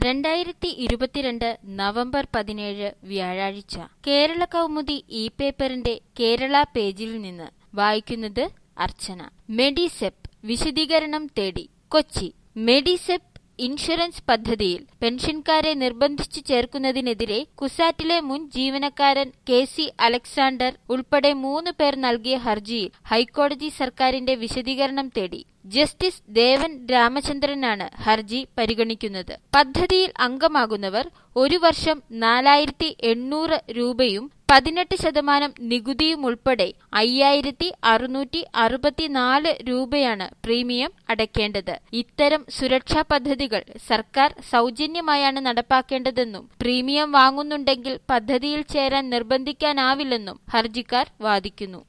രണ്ടായിരത്തി ഇരുപത്തിരണ്ട് നവംബർ പതിനേഴ് വ്യാഴാഴ്ച കേരള കൗമുദി ഇ പേപ്പറിന്റെ കേരള പേജിൽ നിന്ന് വായിക്കുന്നത് അർച്ചന മെഡിസെപ്പ് വിശദീകരണം തേടി കൊച്ചി മെഡിസെപ്പ് ഇൻഷുറൻസ് പദ്ധതിയിൽ പെൻഷൻകാരെ നിർബന്ധിച്ചു ചേർക്കുന്നതിനെതിരെ കുസാറ്റിലെ മുൻ ജീവനക്കാരൻ കെ സി അലക്സാണ്ടർ ഉൾപ്പെടെ മൂന്ന് പേർ നൽകിയ ഹർജിയിൽ ഹൈക്കോടതി സർക്കാരിന്റെ വിശദീകരണം തേടി ജസ്റ്റിസ് ദേവൻ രാമചന്ദ്രനാണ് ഹർജി പരിഗണിക്കുന്നത് പദ്ധതിയിൽ അംഗമാകുന്നവർ ഒരു വർഷം നാലായിരത്തി എണ്ണൂറ് രൂപയും പതിനെട്ട് ശതമാനം നികുതിയും ഉൾപ്പെടെ അയ്യായിരത്തി അറുന്നൂറ്റി അറുപത്തിനാല് രൂപയാണ് പ്രീമിയം അടയ്ക്കേണ്ടത് ഇത്തരം സുരക്ഷാ പദ്ധതികൾ സർക്കാർ സൗജന്യമായാണ് നടപ്പാക്കേണ്ടതെന്നും പ്രീമിയം വാങ്ങുന്നുണ്ടെങ്കിൽ പദ്ധതിയിൽ ചേരാൻ നിർബന്ധിക്കാനാവില്ലെന്നും ഹർജിക്കാർ വാദിക്കുന്നു